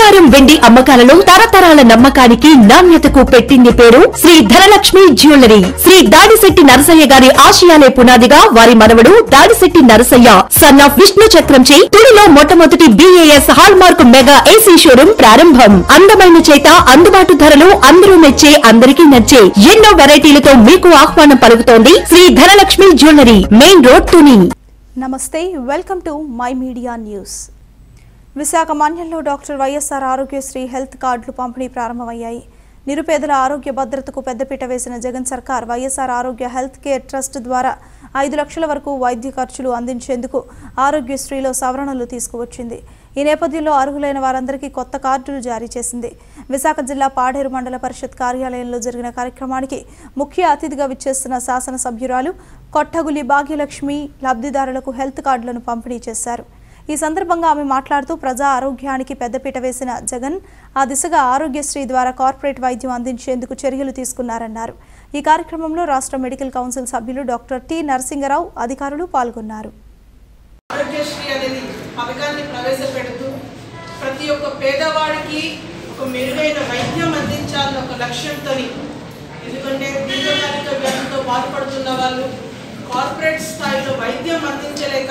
బంగారం వెండి అమ్మకాలలో తరతరాల నమ్మకానికి నాణ్యతకు పెట్టింది పేరు శ్రీ ధనలక్ష్మి జ్యువెలరీ శ్రీ దాడిశెట్టి నరసయ్య గారి ఆశయాలే పునాదిగా వారి మనవడు దాడిశెట్టి నరసయ్య సన్ ఆఫ్ విష్ణు చక్రంచే తుడిలో మొట్టమొదటి BIS hallmark mega AC showroom ప్రారంభం అందమైన చేత అందుబాటు ధరలు అందరూ మెచ్చే అందరికీ నచ్చే ఎన్నో వెరైటీలతో మీకు ఆహ్వానం పలుకుతోంది Shri Dhanalakshmi jewellery main road Tuni నమస్తే welcome to my media news Visakha మన్యంలో డాక్టర్ వైఎస్ఆర్ ఆరోగ్యశ్రీ హెల్త్ కార్డులు పంపిణీ ప్రారంభమయ్యాయి నిరుపేదల ఆరోగ్య భద్రతకు పెద్దపీట వేసిన జగన్ సర్కార్ వైఎస్ఆర్ ఆరోగ్య హెల్త్ కేర్ ట్రస్ట్ ద్వారా ఐదు లక్షల వరకు వైద్య ఖర్చులు అందించేందుకు ఆరోగ్యశ్రీలో సవరణలు తీసుకువచ్చింది ఈ నేపథ్యంలో అర్హులైన వారందరికీ కొత్త కార్డులు జారీ చేసింది విశాఖ జిల్లా పాడేరు మండల పరిషత్ కార్యాలయంలో జరిగిన కార్యక్రమానికి ముఖ్య అతిథిగా విచ్చేస్తున్న శాసనసభ్యురాలు కొట్టగులి భాగ్యలక్ష్మి లబ్ధిదారులకు హెల్త్ కార్డులను పంపిణీ చేశారు ఈ సందర్భంగా ఆమె మాట్లాడుతూ ప్రజా ఆరోగ్యానికి పెద్దపీట వేసిన జగన్ ఆ దిశగా ఆరోగ్యశ్రీ ద్వారా కార్పొరేట్ వైద్యం అందించేందుకు చర్యలు తీసుకున్నారన్నారు ఈ కార్యక్రమంలో రాష్ట్ర మెడికల్ కౌన్సిల్ సభ్యులు డాక్టర్ టి నరసింగరావు అధికారులు పాల్గొన్నారు ఆరోగ్యశ్రీ అనేది పథకాన్ని ప్రవేశపెడుతూ ప్రతి ఒక్క పేదవాడికి ఒక మెరుగైన వైద్యం అందించాలని ఒక లక్ష్యంతో ఎందుకంటే దీర్ఘకాలిక వ్యాధితో బాధపడుతున్న వాళ్ళు కార్పొరేట్ స్థాయిలో వైద్యం అందించలేక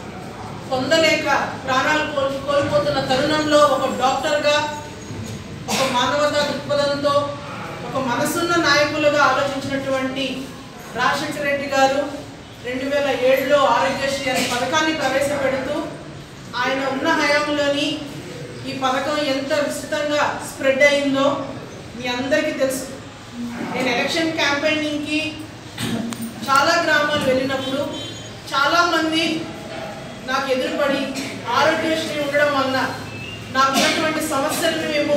పొందలేక ప్రాణాలు కోల్ కోల్పోతున్న తరుణంలో ఒక డాక్టర్గా ఒక మానవతా దృక్పథంతో ఒక మనసున్న నాయకులుగా ఆలోచించినటువంటి రాజశేఖర రెడ్డి గారు రెండు వేల ఏడులో ఆరోగ్యశ్రీ అనే పథకాన్ని ప్రవేశపెడుతూ ఆయన ఉన్న హయాంలోని ఈ పథకం ఎంత విస్తృతంగా స్ప్రెడ్ అయిందో మీ అందరికీ తెలుసు నేను ఎలక్షన్ క్యాంపెయినింగ్కి చాలా గ్రామాలు వెళ్ళినప్పుడు చాలామంది నాకు ఎదురుపడి ఆరోగ్యశ్రీ ఉండడం వలన నాకు ఉన్నటువంటి సమస్యలను మేము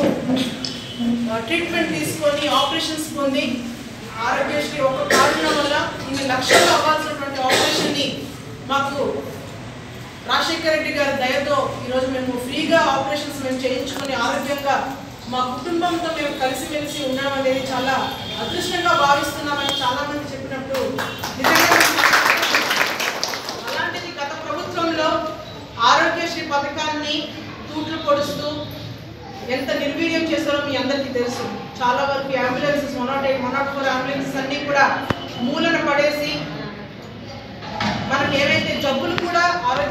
ఆ, ట్రీట్మెంట్ తీసుకొని ఆపరేషన్స్ పొంది ఆరోగ్యశ్రీ ఒక కారణం వల్ల ఇన్ని లక్షలు అవ్వాల్సినటువంటి ఆపరేషన్ని మాకు రాజశేఖర రెడ్డి గారి దయతో ఈరోజు మేము ఫ్రీగా ఆపరేషన్స్ మేము చేయించుకొని ఆరోగ్యంగా మా కుటుంబంతో మేము కలిసిమెలిసి ఉండడం అనేది చాలా అదృష్టంగా భావిస్తున్నామని చాలా మంది చెప్పినప్పుడు నిజంగా అలాంటిది గత ప్రభుత్వంలో ఆరోగ్యశ్రీ పథకాన్ని తూట్లు పొడుస్తూ ఎంత నిర్వీర్యం చేస్తారో మీ అందరికీ తెలుసు చాలా వరకు ambulances one not eight one not four ambulances అన్నీ కూడా మూలన పడేసి మనకి ఏవైతే జబ్బులు కూడా ఆరోగ్య